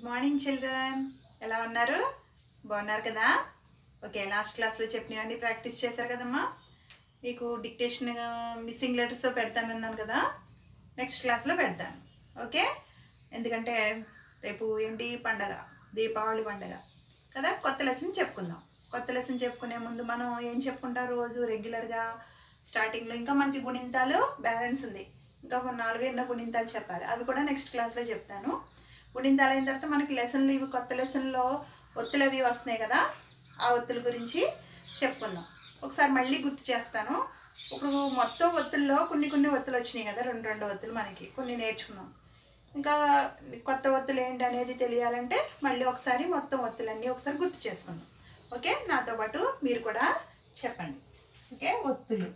Morning children ఎలా ఉన్నారు బాగున్నారు కదా ఓకే లాస్ట్ క్లాస్లో చెప్పినవన్నీ ప్రాక్టీస్ చేశారు కదమ్మా మీకు డిక్టేషన్ మిస్సింగ్ లెటర్స్ పెడతానన్నాను కదా నెక్స్ట్ క్లాస్లో పెడతాను ఓకే ఎందుకంటే రేపు ఏంటి పండగ దీపావళి పండగ కదా కొత్త లెసన్ చెప్పుకుందాం కొత్త లెసన్ చెప్పుకునే ముందు మనం ఏం చెప్పుకుంటాం రోజు రెగ్యులర్గా స్టార్టింగ్లో ఇంకా మనకి గుణింతాలు బ్యాలెన్స్ ఉంది ఇంకా ఒక నాలుగు ఎన్నో గుణింతాలు చెప్పాలి అవి కూడా నెక్స్ట్ క్లాస్లో చెప్తాను గుణింతాలు అయిన తర్వాత మనకి లెసన్లు ఇవి కొత్త లెసన్లో ఒత్తులు అవి వస్తున్నాయి కదా ఆ ఒత్తుల గురించి చెప్పుకుందాం ఒకసారి మళ్ళీ గుర్తు చేస్తాను ఇప్పుడు మొత్తం ఒత్తుల్లో కొన్ని కొన్ని ఒత్తులు వచ్చినాయి కదా రెండు రెండు ఒత్తులు మనకి కొన్ని నేర్చుకున్నాం ఇంకా కొత్త ఒత్తులు ఏంటి అనేది తెలియాలంటే మళ్ళీ ఒకసారి మొత్తం ఒత్తులన్నీ ఒకసారి గుర్తు చేసుకుందాం ఓకే నాతో పాటు మీరు కూడా చెప్పండి ఓకే ఒత్తులు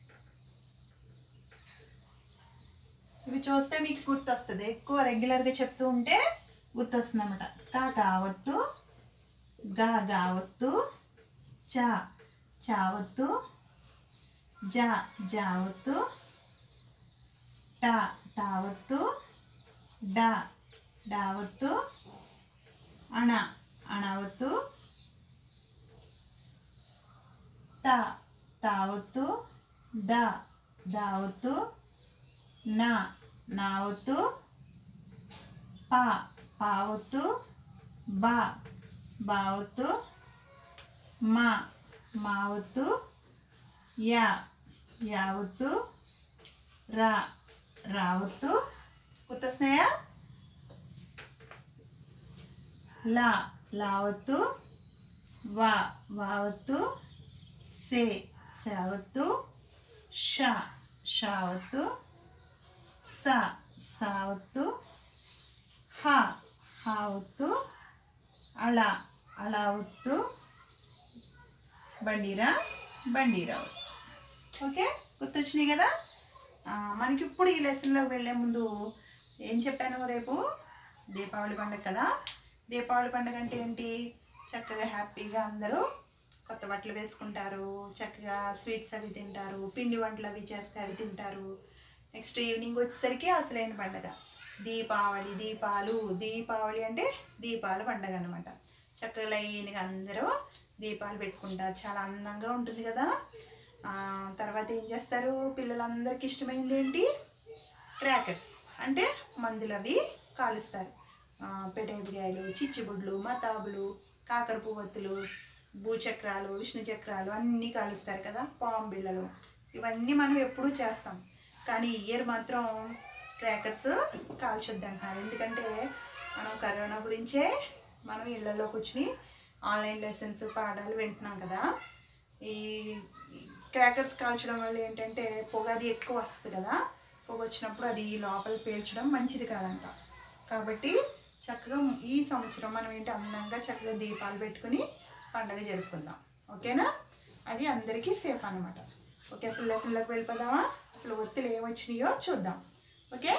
ఇవి చూస్తే మీకు గుర్తొస్తుంది ఎక్కువ రెగ్యులర్గా చెప్తూ ఉంటే గుర్తొస్తుంది అనమాట కా కావత్తు గా గావత్తు చా చావత్తు జా జావత్తు టా టావత్తు డా డావత్తు అణ అణవత్తు తా తావత్తు దా దావత్తు నా నావత్తు పా పావత్తు బా బావత్తు మా మావత్తు యా యావత్తు రా రావత్తు గుర్తొస్తున్నాయా లా లావత్తు వా వావత్తు సే సావత్తు షా షావత్తు స సావత్తు హ హావత్తు అళ అళావత్తు బండిరా బండిరావు ఓకే గుర్తొచ్చినాయి కదా ఆ, మనకి ఇప్పుడు ఈ లెసన్లోకి వెళ్ళే ముందు ఏం చెప్పాను రేపు దీపావళి పండుగ కదా దీపావళి పండుగ అంటే ఏంటి చక్కగా హ్యాపీగా అందరూ కొత్త బట్టలు వేసుకుంటారు చక్కగా స్వీట్స్ అవి తింటారు పిండి వంటలు అవి చేస్తే అవి తింటారు నెక్స్ట్ ఈవినింగ్ వచ్చేసరికి అసలైన పండుగ దీపావళి దీపాలు దీపావళి అంటే దీపాల పండుగ అనమాట చక్కగా లైన్గా అందరూ దీపాలు పెట్టుకుంటారు చాలా అందంగా ఉంటుంది కదా ఆ, తర్వాత ఏం చేస్తారు పిల్లలందరికీ ఇష్టమైంది ఏంటి క్రాకర్స్ అంటే మందులు అవి కాలుస్తారు ఆ, పెటేబిరియాలు చిచ్చుబుడ్లు మతాబులు కాకర పువ్వొత్తులు భూచక్రాలు విష్ణు చక్రాలు అన్నీ కాలుస్తారు కదా పాము బిళ్ళలు ఇవన్నీ మనం ఎప్పుడూ చేస్తాం కానీ ఈ ఇయర్ మాత్రం క్రాకర్స్ కాల్చొద్దు అంటున్నారు ఎందుకంటే మనం కరోనా గురించే మనం ఇళ్లలో కూర్చుని ఆన్లైన్ లెసన్స్ పాఠాలు వింటున్నాం కదా ఈ క్రాకర్స్ కాల్చడం వల్ల ఏంటంటే పొగ అది ఎక్కువ వస్తుంది కదా పొగ వచ్చినప్పుడు అది లోపల పేల్చడం మంచిది కాదంట కాబట్టి చక్కగా ఈ సంవత్సరం మనం ఏంటి అందంగా చక్కగా దీపాలు పెట్టుకుని పండగ జరుపుకుందాం ఓకేనా అది అందరికీ సేఫ్ అనమాట ఓకే అసలు లెసన్లోకి వెళ్ళిపోదామా అసలు ఒత్తులు ఏమొచ్చినాయో చూద్దాం ఓకే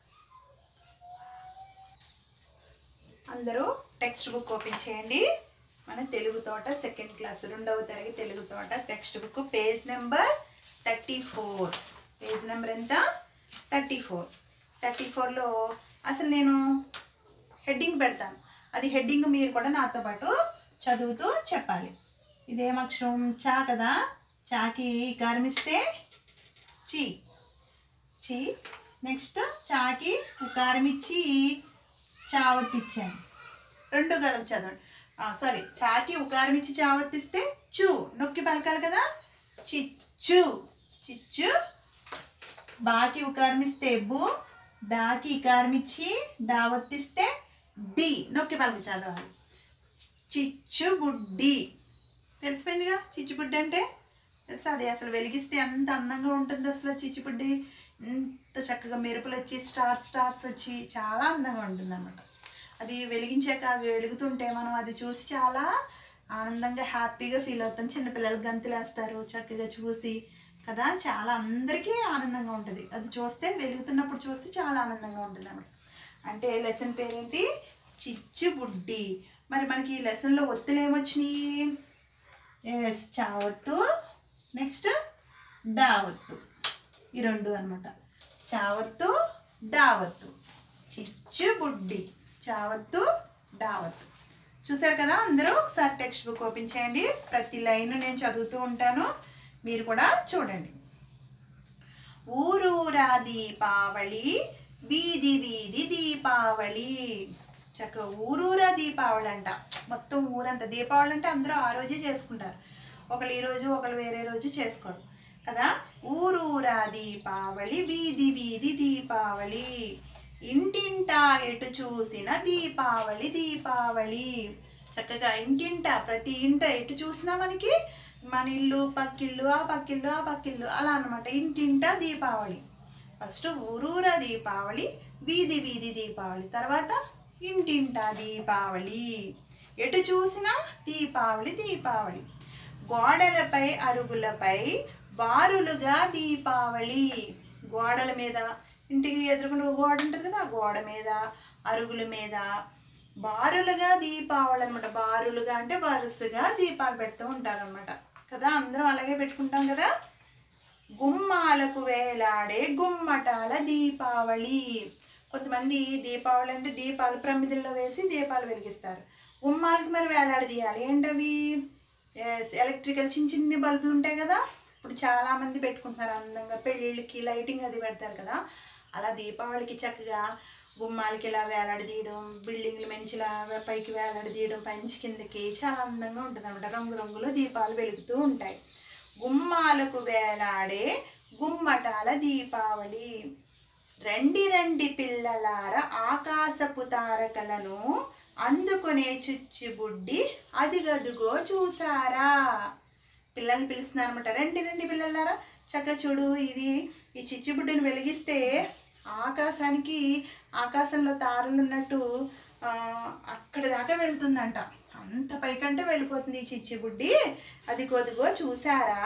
అందరూ టెక్స్ట్ బుక్ ఓపెన్ చేయండి మన తెలుగు తోట సెకండ్ క్లాస్ రెండవ తరగతి తెలుగు తోట text book page number thirty four page number ఎంత థర్టీ ఫోర్ థర్టీ ఫోర్లో అసలు నేను హెడ్డింగ్ పెడతాను అది హెడ్డింగ్ మీరు కూడా నాతో పాటు చదువుతూ చెప్పాలి ఇదేం అక్షరం చా కదా చాకి గర్మిస్తే చి చి నెక్స్ట్ చాకి ఉకారం ఇచ్చి చావత్తిచ్చాను రెండు గలం చదవండి సారీ చాకి ఉకారం ఇచ్చి చావత్తిస్తే చు నొక్కి పలకాలి కదా చిచ్చు చిచ్చు బాకి ఉకారం ఇస్తే బు దాకి ఇకారం ఇచ్చి దావత్తిస్తే డి నొక్కి పలక చదవాలి చిచ్చు బుడ్డి తెలిసిపోయిందిగా చిచ్చుబుడ్డి అంటే తెలుసా అది అసలు వెలిగిస్తే ఎంత అందంగా ఉంటుంది అసలు చిచ్చుబుడ్డి ఇంత చక్కగా మెరుపులు వచ్చి స్టార్స్ స్టార్స్ వచ్చి చాలా అందంగా ఉంటుంది అన్నమాట అది వెలిగించాక అవి వెలుగుతుంటే మనం అది చూసి చాలా ఆనందంగా హ్యాపీగా ఫీల్ అవుతాం చిన్నపిల్లలు గంతులేస్తారు చక్కగా చూసి కదా చాలా అందరికీ ఆనందంగా ఉంటుంది అది చూస్తే వెలుగుతున్నప్పుడు చూస్తే చాలా ఆనందంగా ఉంటుంది అన్నమాట అంటే లెసన్ పేరేంటి చిచ్చు బుడ్డి మరి మనకి ఈ లెసన్లో ఒత్తులు ఏమొచ్చినాయి ఎస్ చావత్తు నెక్స్ట్ డావత్తు ఈ రెండు అనమాట చావత్తు డావత్తు చిచ్చు బుడ్డి చావత్తు దావత్ చూసారు కదా అందరూ ఒకసారి టెక్స్ట్ బుక్ ఓపెన్ చేయండి ప్రతి లైన్ నేను చదువుతూ ఉంటాను మీరు కూడా చూడండి ఊరూరా దీపావళి వీధి వీధి దీపావళి చక్కగా ఊరూరా దీపావళి అంట మొత్తం ఊరంతా దీపావళి అంటే అందరూ ఆ రోజే చేసుకుంటారు ఒకళ్ళు ఈ రోజు ఒకళ్ళు వేరే రోజు చేసుకోరు కదా ఊరూరా దీపావళి వీధి వీధి దీపావళి ఇంటింటా ఎటు చూసిన దీపావళి దీపావళి చక్కగా ఇంటింటా ప్రతి ఇంట ఎటు చూసినా మనకి మన ఇల్లు పక్కిల్లు ఆ పక్కిల్లు ఆ పక్కిల్లు అలా అన్నమాట ఇంటింటా దీపావళి ఫస్ట్ ఊరూరా దీపావళి వీధి వీధి దీపావళి తర్వాత ఇంటింటా దీపావళి ఎటు చూసినా దీపావళి దీపావళి గోడలపై అరుగులపై బారులుగా దీపావళి గోడల మీద ఇంటికి ఎదురుకుండా ఒక గోడ ఉంటుంది కదా ఆ గోడ మీద అరుగుల మీద బారులుగా దీపావళి అనమాట బారులుగా అంటే వరుసగా దీపాలు పెడుతూ ఉంటారనమాట కదా అందరం అలాగే పెట్టుకుంటాం కదా గుమ్మాలకు వేలాడే గుమ్మటాల దీపావళి కొంతమంది దీపావళి అంటే దీపాలు ప్రమిదల్లో వేసి దీపాలు వెలిగిస్తారు గుమ్మాలకి మరి వేలాడదీయాలి ఏంటవి ఎస్, ఎలక్ట్రికల్ చిన్న చిన్ని బల్బులు ఉంటాయి కదా ఇప్పుడు చాలా మంది పెట్టుకుంటున్నారు అందంగా పెళ్ళిళ్ళకి లైటింగ్ అది పెడతారు కదా అలా దీపావళికి చక్కగా గుమ్మాలకి ఇలా వేలాడదీయడం బిల్డింగ్లు మంచిలా పైకి వేలాడదీయడం పైనుంచి కిందకి చాలా అందంగా ఉంటుంది అనమాట రంగురంగులు దీపాలు వెలుగుతూ ఉంటాయి గుమ్మాలకు వేలాడే గుమ్మటాల దీపావళి రండి రండి పిల్లలార ఆకాశపు తారకలను అందుకునే చుచ్చుబుడ్డి అదిగదుగో చూసారా పిల్లల్ని పిలుస్తున్నారు అనమాట రండి రండి పిల్లలారా చక్క చూడు ఇది ఈ చిచ్చుబుడ్డిని వెలిగిస్తే ఆకాశానికి ఆకాశంలో తారలు ఉన్నట్టు ఆ, అక్కడి దాకా వెళ్తుందంట అంత పైకంటే వెళ్ళిపోతుంది ఈ చిచ్చుబుడ్డి అది కొద్దిగో చూసారా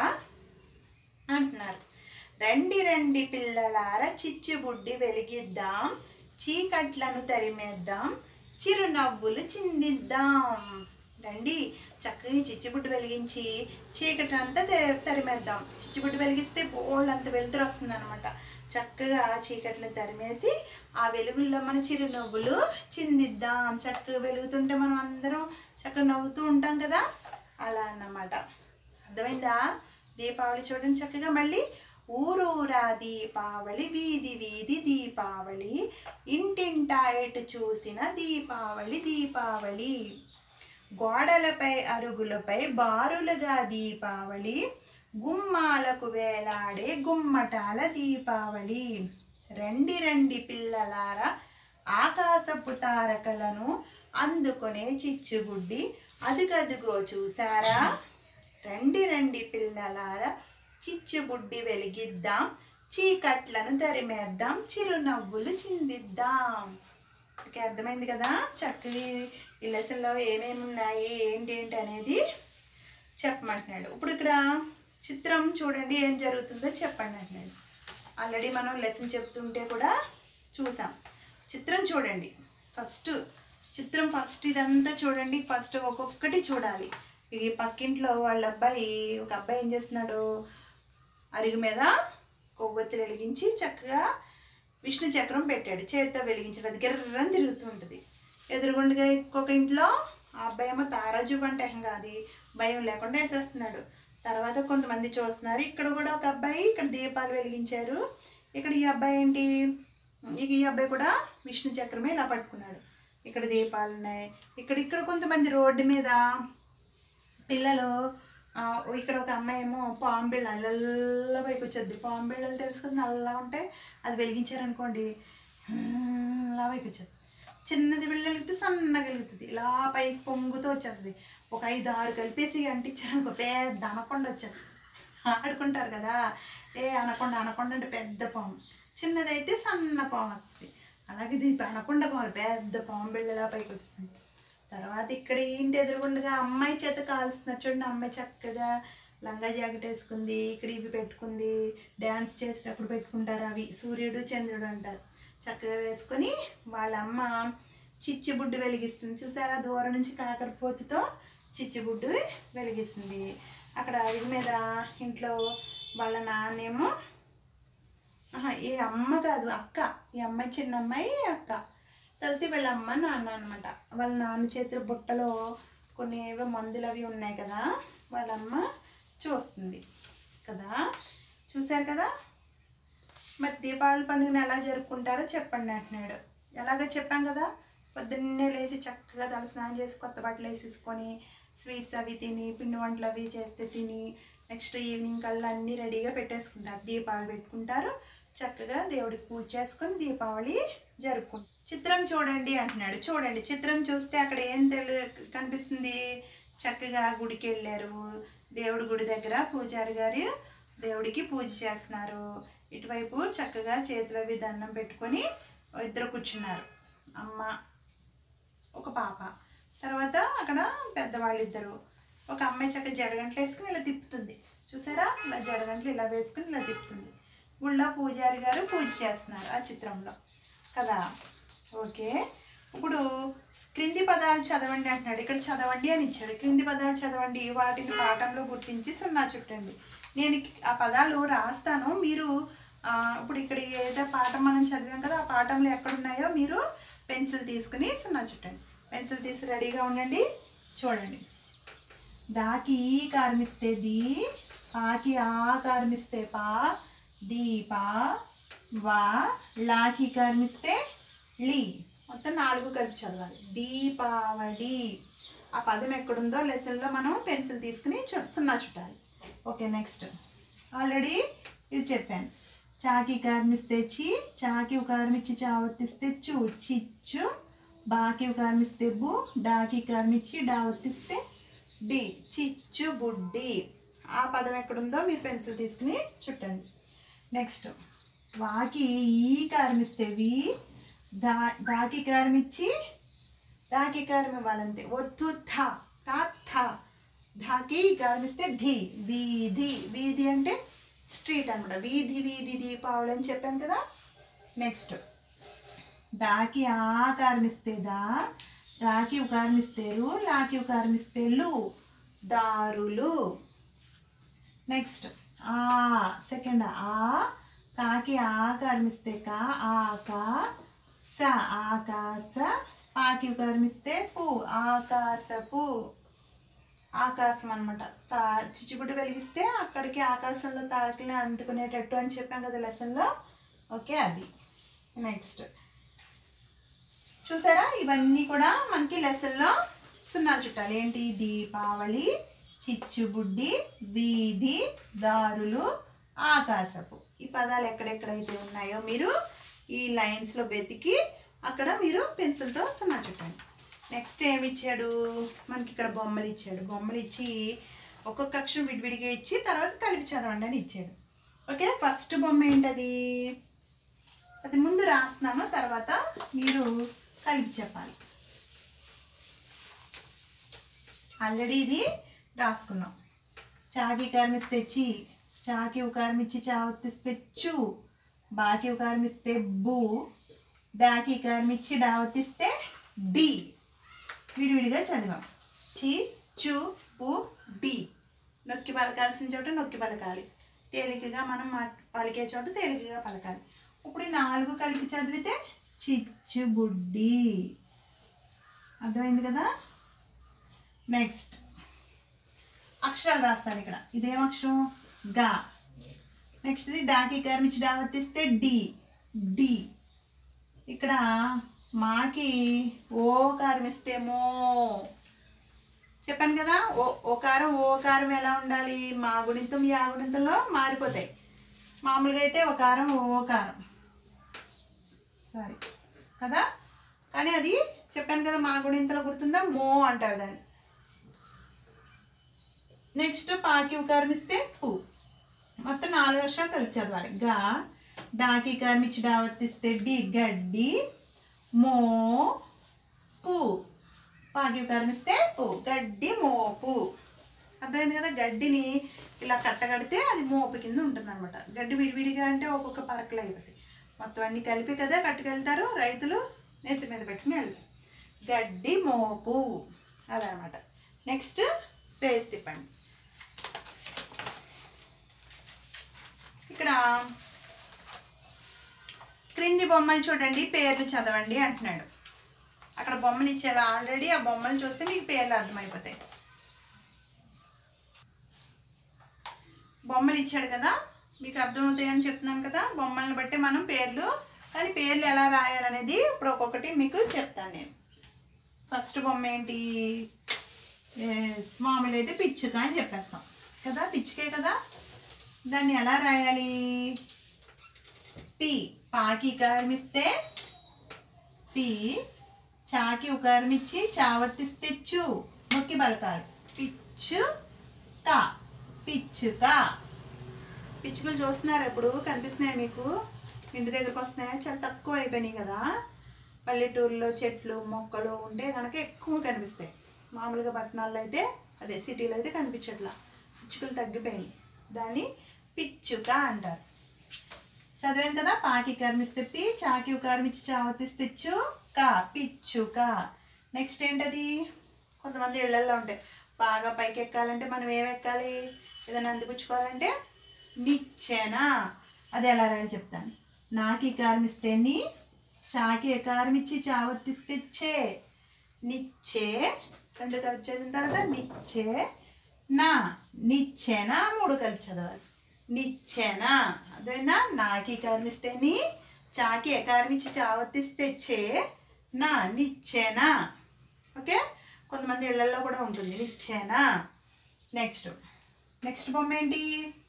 అంటున్నారు రండి రండి పిల్లలార చిచ్చుబుడ్డి వెలిగిద్దాం చీకట్లను తరిమేద్దాం చిరునవ్వులు చిందిద్దాం రండి చక్కగా ఈ చిచ్చుబుడ్డి వెలిగించి చీకటి అంతా తరిమేద్దాం చిచ్చుబుడ్డి వెలిగిస్తే బోల్డ్ అంత వెలుతురు వస్తుంది అనమాట చక్కగా చీకట్లను తరిమేసి ఆ వెలుగుల్లో మన చిరునవ్వులు చిందిద్దాం చక్కగా వెలుగుతుంటే మనం అందరం చక్కగా నవ్వుతూ ఉంటాం కదా అలా అన్నమాట అర్థమైందా దీపావళి చూడండి చక్కగా మళ్ళీ ఊరూరా దీపావళి వీధి వీధి దీపావళి ఇంటింటా ఎటు చూసిన దీపావళి దీపావళి గోడలపై అరుగులపై బారులుగా దీపావళి గుమ్మాలకు వేలాడే గుమ్మటాల దీపావళి రండి రండి పిల్లలారా ఆకాశపు తారకలను అందుకునే చిచ్చుబుడ్డి అదిగదిగో చూసారా రండి రండి పిల్లలారా చిచ్చుబుడ్డి వెలిగిద్దాం చీకట్లను తరిమేద్దాం చిరునవ్వులు చిందిద్దాం ఓకే అర్థమైంది కదా చక్కగా ఈ లెసన్లో ఏమేమి ఉన్నాయి ఏంటి ఏంటి అనేది చెప్పమంటున్నాడు ఇప్పుడు ఇక్కడ చిత్రం చూడండి ఏం జరుగుతుందో చెప్పండి అంటున్నాడు ఆల్రెడీ మనం లెసన్ చెప్తుంటే కూడా చూసాం చిత్రం చూడండి ఫస్ట్ చిత్రం ఫస్ట్ ఇదంతా చూడండి ఫస్ట్ ఒక్కొక్కటి చూడాలి ఈ పక్కింట్లో వాళ్ళ అబ్బాయి ఒక అబ్బాయి ఏం చేస్తున్నాడు అరుగు మీద కొవ్వొత్తులు వెలిగించి చక్కగా విష్ణు చక్రం పెట్టాడు చేత్తో వెలిగించాడు అది గిర్రని తిరుగుతూ ఉంటుంది ఎదురుగుండగా ఇంకొక ఇంట్లో ఆ అబ్బాయి ఏమో తారాజు అంటే ఇంకా అది భయం లేకుండా వేసేస్తున్నాడు తర్వాత కొంతమంది చూస్తున్నారు ఇక్కడ కూడా ఒక అబ్బాయి ఇక్కడ దీపాలు వెలిగించారు ఇక్కడ ఈ అబ్బాయి ఏంటి ఇక ఈ అబ్బాయి కూడా విష్ణు చక్రమే ఇలా పట్టుకున్నాడు ఇక్కడ దీపాలు ఉన్నాయి ఇక్కడ ఇక్కడ కొంతమంది రోడ్డు మీద పిల్లలు ఆ, ఇక్కడ ఒక అమ్మాయి ఏమో పాము బిళ్ళ నల్ల పైకి వచ్చేది పాము బిళ్ళలు తెలుసు కదా నల్లగా ఉంటే అది వెలిగించారనుకోండి అలా పైకి వచ్చేది చిన్నది బిళ్ళ వెలిగితే సన్నగా వెలుగుతుంది ఇలా పైకి పొంగుతూ వచ్చేస్తుంది ఒక ఐదు ఆరు కలిపేసి అంటించారనుకో పెద్ద అనకొండ వచ్చేస్తుంది ఆడుకుంటారు కదా ఏ అనకొండ అనకొండ అంటే పెద్ద పాము చిన్నదైతే సన్న పాము వస్తుంది అలాగే ఇది అనకొండ పాము పెద్ద పాము బిళ్ళలా పైకి వస్తుంది తర్వాత ఇక్కడ ఏంటి ఎదురుగుండగా అమ్మాయి చేత కాల్స్తున్నారు చూడండి అమ్మాయి చక్కగా లంగా జాకెట్ వేసుకుంది ఇక్కడ ఇవి పెట్టుకుంది డ్యాన్స్ చేసేటప్పుడు పెట్టుకుంటారు అవి సూర్యుడు చంద్రుడు అంటారు చక్కగా వేసుకొని వాళ్ళ అమ్మ చిచ్చుబుడ్డు వెలిగిస్తుంది చూసారా దూరం నుంచి కాకరపోతుతో చిచ్చుబుడ్డు వెలిగిస్తుంది అక్కడ అవి మీద ఇంట్లో వాళ్ళ నాన్నేమో ఆహా, ఈ అమ్మ కాదు అక్క ఈ అమ్మాయి చిన్న అమ్మాయి అక్క తర్వాత వీళ్ళ అమ్మ నాన్న అనమాట వాళ్ళ నాన్న చేతుల బుట్టలో కొన్ని ఏవో మందులు అవి ఉన్నాయి కదా వాళ్ళ అమ్మ చూస్తుంది కదా చూశారు కదా మరి దీపావళి పండుగను ఎలా జరుపుకుంటారో చెప్పండి అంటున్నాడు ఎలాగో చెప్పాం కదా పొద్దున్నే లేచి చక్కగా తల స్నానం చేసి కొత్త బట్టలు వేసేసుకొని స్వీట్స్ అవి తిని పిండి వంటలు అవి చేస్తే తిని నెక్స్ట్ ఈవినింగ్ కల్లా అన్నీ రెడీగా పెట్టేసుకుంటారు దీపాలు పెట్టుకుంటారు చక్కగా దేవుడికి పూజ చేసుకొని దీపావళి జరుపుకుంటారు చిత్రం చూడండి అంటున్నాడు చూడండి చిత్రం చూస్తే అక్కడ ఏం తెలు కనిపిస్తుంది చక్కగా గుడికి వెళ్ళారు దేవుడి గుడి దగ్గర పూజారి గారు దేవుడికి పూజ చేస్తున్నారు ఇటువైపు చక్కగా చేతులు అవి దండం పెట్టుకొని ఇద్దరు కూర్చున్నారు అమ్మ ఒక పాప తర్వాత అక్కడ పెద్దవాళ్ళు ఇద్దరు ఒక అమ్మాయి చక్కగా జడగంటలు వేసుకుని ఇలా తిప్పుతుంది చూసారా ఇలా జడగంటలు ఇలా వేసుకుని ఇలా తిప్పుతుంది గుళ్ళో పూజారి గారు పూజ చేస్తున్నారు ఆ చిత్రంలో కదా ఓకే ఇప్పుడు క్రింది పదాలు చదవండి అంటున్నాడు ఇక్కడ చదవండి అని ఇచ్చాడు క్రింది పదాలు చదవండి వాటిని పాఠంలో గుర్తించి సున్నా చుట్టండి నేను ఆ పదాలు రాస్తాను మీరు ఆ, ఇప్పుడు ఇక్కడ ఏదో పాఠం మనం చదివాం కదా ఆ పాఠంలో ఎక్కడున్నాయో మీరు పెన్సిల్ తీసుకుని సున్నా చుట్టండి పెన్సిల్ తీసి రెడీగా ఉండండి చూడండి దాకి ఈ కార్మిస్తే ది పాకి ఆ కార్మిస్తే పా దీపా వా లాకి కార్మిస్తే లి మొత్తం నాలుగు కలిపి చదవాలి దీపావళి ఆ పదం ఎక్కడుందో లెసన్లో మనం పెన్సిల్ తీసుకుని చు- సున్నా చుట్టాలి ఓకే నెక్స్ట్ ఆల్రెడీ ఇది చెప్పాను చాకి కార్మిస్తే చి చాకి కార్మిచ్చి చావత్తిస్తే చు చిచ్చు బాకి కార్మిస్తే బు డాకి కార్మిచ్చి డావత్తిస్తే డి చిచ్చు బుడ్డి ఆ పదం ఎక్కడుందో మీరు పెన్సిల్ తీసుకుని చుట్టండి నెక్స్ట్ వాకి ఈ కార్మిస్తే వి దా దాకి కార్మిచ్చి దాకి కారం ఇవ్వాలంతే వద్దు థ తా థ ధాకి కార్మిస్తే ధి వీధి వీధి అంటే స్ట్రీట్ అనమాట వీధి వీధి దీపావళి అని చెప్పాను కదా నెక్స్ట్ దాకి ఆ కార్మిస్తే దా రాకి ఉకార్మిస్తే రు లాకి ఉకార్మిస్తే లు దారులు నెక్స్ట్ ఆ సెకండ్ ఆ కాకి ఆ కర్మిస్తే కా ఆక స ఆకాశ పాకి కర్మిస్తే పు ఆకాశపు ఆకాశం అనమాట తా చిచ్చుబుడ్డి వెలిగిస్తే అక్కడికి ఆకాశంలో తారకులు అంటుకునేటట్టు అని చెప్పాం కదా లెసన్లో ఓకే అది నెక్స్ట్ చూసారా ఇవన్నీ కూడా మనకి లెసన్లో సున్నా చుట్టాలి ఏంటి దీపావళి చిచ్చుబుడ్డి వీధి దారులు ఆకాశపు ఈ పదాలు ఎక్కడెక్కడైతే ఉన్నాయో మీరు ఈ లైన్స్లో వెతికి అక్కడ మీరు పెన్సిల్తో సున్నా చుట్టండి నెక్స్ట్ ఏమి ఇచ్చాడు మనకి ఇక్కడ బొమ్మలు ఇచ్చాడు బొమ్మలు ఇచ్చి ఒక్కొక్క అక్షరం విడివిడిగా ఇచ్చి తర్వాత కలిపి చదవండి అని ఇచ్చాడు ఓకే ఫస్ట్ బొమ్మ ఏంటది అది ముందు రాస్తున్నాను తర్వాత మీరు కలిపి చెప్పాలి ఆల్రెడీ ఇది రాసుకున్నాం చాకి కర్మిస్తే చి చాకి ఉకార్మిచ్చి చావత్తిస్తే చు బాకి ఉకార్మిస్తే బు డాకి కర్మిచ్చి డావతిస్తే డి విడివిడిగా చదివాం చి చు పు డి నొక్కి పలకాల్సిన చోట నొక్కి పలకాలి తేలికగా మనం మా- పలికే చోట తేలికగా పలకాలి ఇప్పుడు ఈ నాలుగు కలిపి చదివితే చిచ్చుబుడ్డి అర్థమైంది కదా నెక్స్ట్ అక్షరాలు రాస్తాను ఇక్కడ ఇదేం అక్షరం గా నెక్స్ట్ ఇది డాకి కర్మించి డావర్తిస్తే డి డి ఇక్కడ మాకి ఓ కారమిస్తే మో చెప్పాను కదా ఓ ఓ కారం ఓ కారం ఎలా ఉండాలి మా గుణితం యా గుణితంలో మారిపోతాయి మామూలుగా అయితే ఒక కారం ఓ కారం సారీ కదా కానీ అది చెప్పాను కదా మా గుణింతలో గుర్తుందా మో అంటారు దాన్ని నెక్స్ట్ పాకి ఉకారమిస్తే పు మొత్తం నాలుగు అక్షరాలు కలిపి చదవాలి గా డాకి కర్మించి డావర్తిస్తే డి గడ్డి మో పు పాకి కర్మిస్తే పు గడ్డి మోపు అర్థమైంది కదా గడ్డిని ఇలా కట్టగడితే అది మోపు కింద ఉంటుంది అనమాట గడ్డి విడివిడిగా అంటే ఒక్కొక్క పరకలు అయిపోతాయి మొత్తం అన్ని కలిపి కదా కట్టుకెళ్తారు రైతులు నెత్తి మీద పెట్టుకుని వెళ్తారు గడ్డి మోపు అదనమాట నెక్స్ట్ పేజ్ తిప్పండి ఇక్కడ క్రింది బొమ్మలు చూడండి పేర్లు చదవండి అంటున్నాడు అక్కడ బొమ్మలు ఇచ్చారు ఆల్రెడీ ఆ బొమ్మలు చూస్తే మీకు పేర్లు అర్థమైపోతాయి బొమ్మలు ఇచ్చాడు కదా మీకు అర్థమవుతాయి అని చెప్తున్నాను కదా బొమ్మలను బట్టి మనం పేర్లు కానీ పేర్లు ఎలా రాయాలనేది ఇప్పుడు ఒక్కొక్కటి మీకు చెప్తాను నేను ఫస్ట్ బొమ్మ ఏంటి ఎస్, మామూలు అయితే పిచ్చుక అని చెప్పేస్తాం కదా పిచ్చుకే కదా దాన్ని ఎలా రాయాలి పి పాకి కార్మిస్తే పి చాకి ఉకారమిచ్చి చావత్తిస్తే చు నొక్కి పలకాలి పిచ్చు కా పిచ్చుక పిచ్చుకలు చూస్తున్నారు ఇప్పుడు కనిపిస్తున్నాయి మీకు ఇంటి దగ్గరకు వస్తున్నాయా చాలా తక్కువ అయిపోయినాయి కదా పల్లెటూరులో చెట్లు మొక్కలు ఉంటే కనుక ఎక్కువ కనిపిస్తాయి మామూలుగా పట్టణాల్లో అయితే అదే సిటీలో అయితే కనిపించట్లా పిచ్చుకలు తగ్గిపోయినాయి దాన్ని పిచ్చుక అంటారు చదివాను కదా పాకి కర్మిస్తే పి చాకి కర్మించి చావతిస్తే చు కా పిచ్చుక నెక్స్ట్ ఏంటది కొంతమంది ఇళ్ళల్లో ఉంటాయి బాగా పైకి ఎక్కాలంటే మనం ఏం ఎక్కాలి ఏదైనా అందిపుచ్చుకోవాలంటే నిచ్చెన అది ఎలా రాయాలి చెప్తాను నాకి కార్మిస్తే నీ చాకి కార్మిచ్చి చావత్తిస్తే చే నిచ్చే రెండు కలిపి చదివిన తర్వాత నిచ్చే నా నిచ్చెన మూడు కలిపి చదవాలి నిచ్చెన అదేనా నాకి కర్మిస్తే నీ చాకి ఎకారమిచ్చి చావత్తిస్తే చే నా నిచ్చెన ఓకే కొంతమంది ఇళ్లలో కూడా ఉంటుంది నిచ్చెన నెక్స్ట్ నెక్స్ట్ బొమ్మ ఏంటి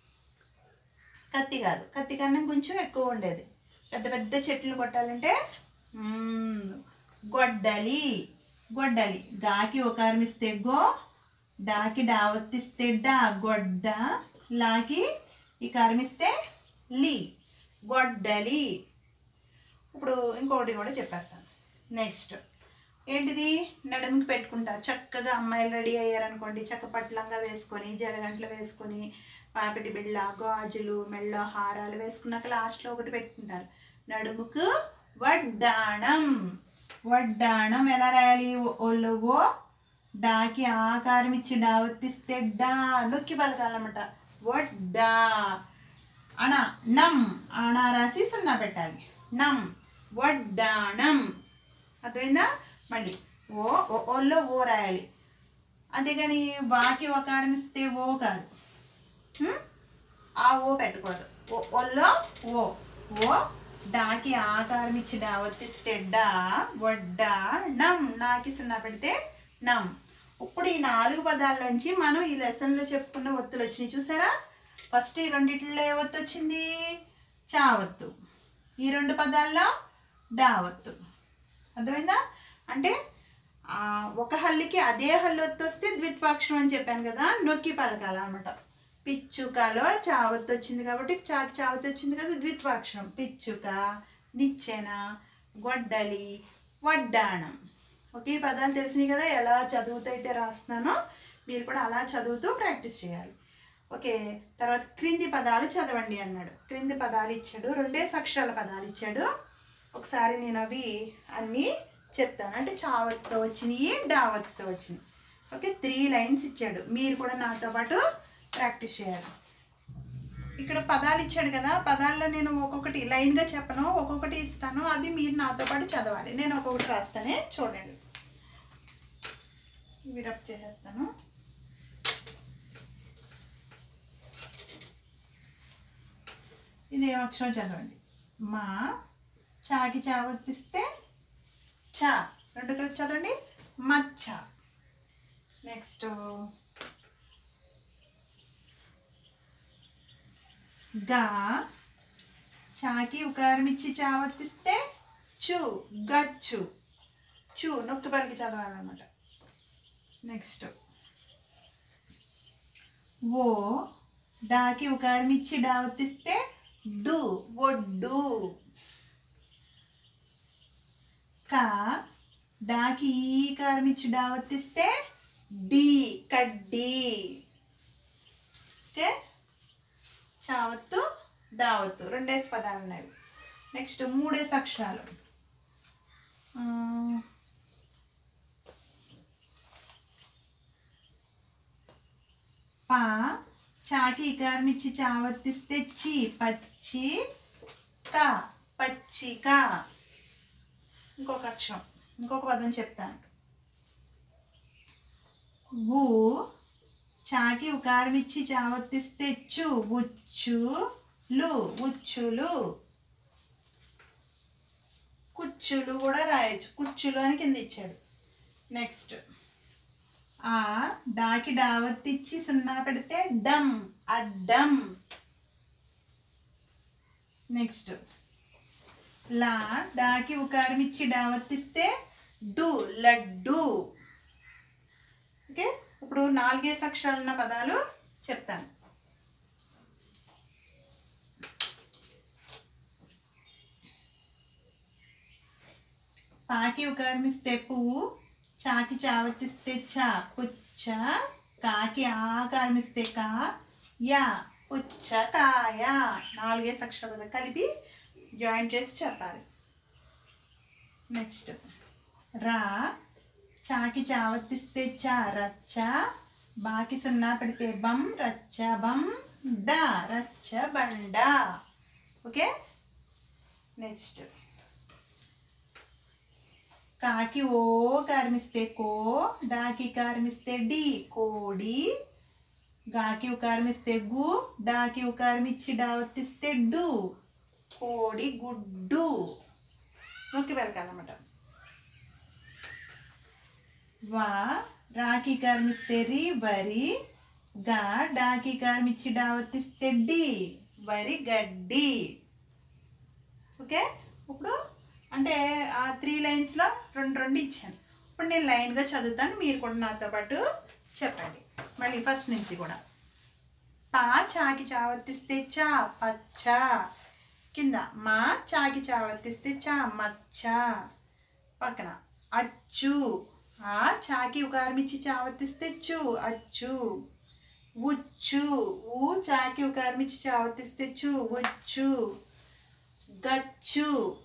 కత్తి కాదు కత్తి కన్నా కొంచెం ఎక్కువ ఉండేది పెద్ద పెద్ద చెట్లు కొట్టాలంటే మ్మ్, గొడ్డలి గొడ్డలి గాకి ఒక ఆర్మిస్తే గో డాకి డావత్తిస్తే డా గొడ్డ లాకి ఈ కర్మిస్తే లీ గొడ్డలి ఇప్పుడు ఇంకొకటి కూడా చెప్పేస్తాను నెక్స్ట్ ఏంటిది నడుముకి పెట్టుకుంటారు చక్కగా అమ్మాయిలు రెడీ అయ్యారనుకోండి చక్క పట్లంగా వేసుకొని జడగంటలు వేసుకొని పాపిటి బిళ్ళ గాజులు మెళ్ళ హారాలు వేసుకున్నాక లాస్ట్లో ఒకటి పెట్టుకుంటారు నడుముకు వడ్డాణం వడ్డాణం ఎలా రాయాలి ఒళ్ళు ఓ డాకి ఆకారం ఇచ్చి డావత్తిస్తే డా నొక్కి పలకాలన్నమాట వడ్డా అణ నం అణ రాసి సున్నా పెట్టాలి నం వడ్డాణం అర్థమైందా మళ్ళీ ఓ ఓ- ఓల్లో ఓ రాయాలి అంతేగాని వాకి ఒకారం ఇస్తే ఓ కాదు హ్మ్? ఆ ఓ పెట్టకూడదు ఓ ఒల్లో ఓ ఓ డాకి ఆకారం ఇచ్చి డా ఒత్తిస్తే డా వడ్డా నం నాకి సున్నా పెడితే నం ఇప్పుడు ఈ నాలుగు పదాల్లోంచి మనం ఈ లెసన్లో చెప్పుకున్న ఒత్తులు వచ్చినాయి చూసారా ఫస్ట్ ఈ రెండిట్లో ఏ ఒత్తు వచ్చింది చావత్తు ఈ రెండు పదాల్లో డావత్తు అర్థమైందా అంటే ఆ, ఒక హల్లుకి అదే హల్లు ఒత్తు వస్తే ద్విత్వాక్షరం అని చెప్పాను కదా నొక్కి పలకాలన్నమాట పిచ్చుకలో చావత్తు వచ్చింది కాబట్టి చాకి చావత్తు వచ్చింది కదా ద్విత్వాక్షరం పిచ్చుక నిచ్చెన గొడ్డలి వడ్డాణం ఒకే పదాలు తెలిసినాయి కదా ఎలా చదువుతూ అయితే రాస్తున్నానో మీరు కూడా అలా చదువుతూ ప్రాక్టీస్ చేయాలి ఓకే తర్వాత క్రింది పదాలు చదవండి అన్నాడు క్రింది పదాలు ఇచ్చాడు రెండే అక్షరాల పదాలు ఇచ్చాడు ఒకసారి నేను అవి అన్నీ చెప్తాను అంటే చావత్తుతో వచ్చినాయి డావత్తుతో వచ్చినాయి ఓకే త్రీ లైన్స్ ఇచ్చాడు మీరు కూడా నాతో పాటు ప్రాక్టీస్ చేయాలి ఇక్కడ పదాలు ఇచ్చాడు కదా పదాల్లో నేను ఒక్కొక్కటి లైన్గా చెప్పను ఒక్కొక్కటి ఇస్తాను అవి మీరు నాతో పాటు చదవాలి నేను ఒక్కొక్కటి రాస్తానే చూడండి ఇవి రబ్ చేసేస్తాను ఇది ఏం అక్షరం చదవండి మా చాకి చావత్తిస్తే చా రెండు కలిపి చదవండి మచ్చ నెక్స్ట్ గా చాకి ఉకారం ఇచ్చి చావత్తిస్తే చు గచ్చు చు నొక్కి పలికి చదవాలన్నమాట నెక్స్ట్ ఓ డాకి ఉకారం ఇచ్చి డావత్తిస్తే డు ఒడ్డు కా డాకి ఈ కారం ఇచ్చి డావత్తిస్తే డి కడ్డి ఓకే చావత్తు డావత్తు రెండేసి పదాలు ఉన్నాయి నెక్స్ట్ మూడేసి అక్షరాలు ఆ, పా చాకి ఇకారం ఇచ్చి చావత్తిస్తే చి పచ్చి క పచ్చిక ఇంకొక అక్షరం ఇంకొక పదం చెప్తాను ఊ చాకి ఉకారం ఇచ్చి చావర్తిస్తే చు ఉచ్చులు ఉచ్చులు కుచ్చులు కూడా రాయొచ్చు కుచ్చులు అని కింద ఇచ్చాడు నెక్స్ట్ ఆ డాకి డావత్తిచ్చి సున్నా పెడితే డమ్ అడ్డం నెక్స్ట్ లా డాకి ఉకారం ఇచ్చి డావత్తిస్తే డు లడ్డు ఓకే ఇప్పుడు నాలుగేసి అక్షరాలు ఉన్న పదాలు చెప్తాను పాకి ఉకారమిస్తే పువ్వు చాకి చావర్తిస్తే చా పుచ్చ కాకి ఆకారమిస్తే కా యా పుచ్చకాయ నాలుగేసి అక్షరాలు కలిపి జాయిన్ చేసి చెప్పాలి నెక్స్ట్ రా చాకి చావర్తిస్తే చా రచ్చ బాకి సున్నా పెడితే బం రచ్చ బం డ రచ్చ బండ ఓకే నెక్స్ట్ కాకి ఓ కార్మిస్తే కో డాకి కార్మిస్తే డి కోడి గాకి ఉకారమిస్తే గు డాకి ఉకారమిచ్చి డావర్తిస్తే డు కోడి గుడ్డు నొక్కి పెరకాలన్నమాట వా రాకి కార్మిస్తే రి వరి గా డాకి కార్మిచ్చి డావర్తిస్తే డి వరి గడ్డి ఓకే ఇప్పుడు అంటే ఆ త్రీ లైన్స్లో రెండు రెండు ఇచ్చాను ఇప్పుడు నేను లైన్గా చదువుతాను మీరు కూడా నాతో పాటు చెప్పండి మళ్ళీ ఫస్ట్ నుంచి కూడా పా చాకి చావర్తిస్తే చా పచ్చ కింద మా చాకి చావర్తిస్తే చా మచ్చ పక్కన అచ్చు ఆ చాకి ఉకారమిచ్చి చావర్తిస్తే చు అచ్చు ఉచ్చు ఊ చాకి ఉకారమిచ్చి చావర్తిస్తే చు ఉచ్చు గచ్చు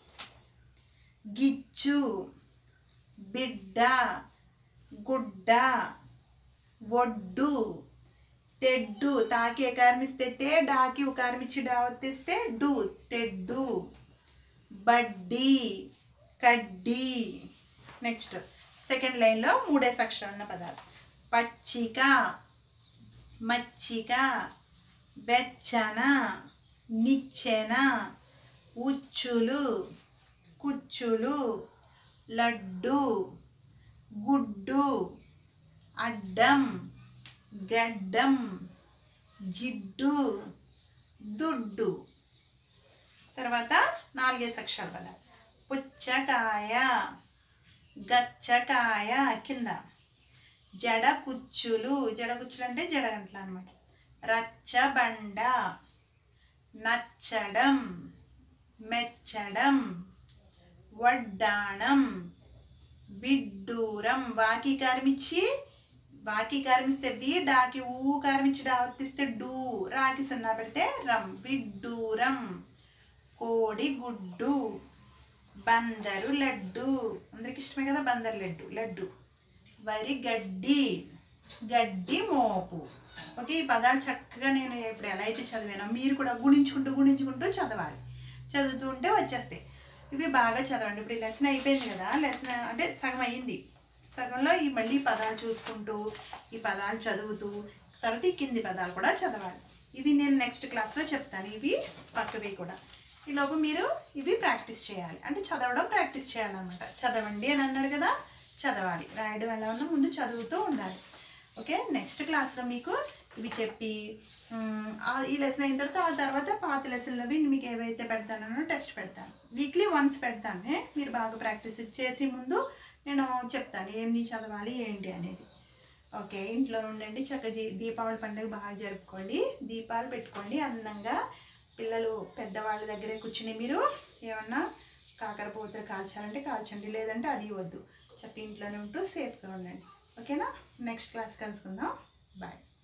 గిచ్చు బిడ్డ గుడ్డ ఒడ్డు తెడ్డు తాకి ఎకారమిస్తే తే డాకి ఉకారమిచ్చి డావర్తిస్తే డు తెడ్డు బడ్డీ కడ్డీ నెక్స్ట్ సెకండ్ లైన్లో మూడేసి అక్షరం ఉన్న పదాలు పచ్చిక మచ్చిక వెచ్చన నిచ్చెన ఉచ్చులు కుచ్చులు లడ్డు గుడ్డు అడ్డం గడ్డం జిడ్డు దుడ్డు తర్వాత నాలుగేసి అక్షరాలు పద పుచ్చకాయ గచ్చకాయ కింద జడ కుచ్చులు జడ కుచ్చులు అంటే జడగంటలు అనమాట రచ్చబండ నచ్చడం మెచ్చడం వడ్డాణం విడ్డూరం వాకి కార్మిచ్చి వాకి కార్మిస్తే వి డాకి ఊ కార్మించి డావర్తిస్తే డూ రాకి సున్నా పెడితే రం విడ్డూరం కోడి గుడ్డు బందరు లడ్డు అందరికి ఇష్టమే కదా బందరు లడ్డు లడ్డు వరి గడ్డి గడ్డి మోపు ఓకే ఈ పదాలు చక్కగా నేను ఇప్పుడు ఎలా అయితే చదివానో మీరు కూడా గుణించుకుంటూ గుణించుకుంటూ చదవాలి చదువుతూ ఉంటే వచ్చేస్తాయి ఇవి బాగా చదవండి ఇప్పుడు ఈ లెసన్ అయిపోయింది కదా లెసన్ అంటే సగం అయ్యింది సగంలో ఈ మళ్ళీ పదాలు చూసుకుంటూ ఈ పదాలు చదువుతూ తర్వాత ఈ కింది పదాలు కూడా చదవాలి ఇవి నేను నెక్స్ట్ క్లాస్లో చెప్తాను ఇవి పక్కవి కూడా ఈలోపు మీరు ఇవి ప్రాక్టీస్ చేయాలి అంటే చదవడం ప్రాక్టీస్ చేయాలన్నమాట చదవండి అని అన్నాడు కదా చదవాలి రాయడం ఎలా ఉన్నా ముందు చదువుతూ ఉండాలి ఓకే నెక్స్ట్ క్లాస్లో మీకు ఇవి చెప్పి మ్, ఆ- ఈ లెసన్ అయిన తర్వాత ఆ తర్వాత పాత లెసన్లవి మీకు ఏవైతే పెడతానో టెస్ట్ పెడతాను వీక్లీ వన్స్ పెడతాను మీరు బాగా ప్రాక్టీస్ చేసి ముందు నేను చెప్తాను ఏంది చదవాలి ఏంటి అనేది ఓకే ఇంట్లో ఉండండి చక్కగా దీ- దీపావళి పండుగ బాగా జరుపుకోండి దీపాలు పెట్టుకోండి అందంగా పిల్లలు పెద్దవాళ్ళ దగ్గరే కూర్చుని మీరు ఏమన్నా కాకరపోతలు కాల్చాలంటే కాల్చండి లేదంటే అది వద్దు చక్కగా ఇంట్లోనే ఉంటూ సేఫ్గా ఉండండి ఓకేనా నెక్స్ట్ క్లాస్ కలుసుకుందాం బాయ్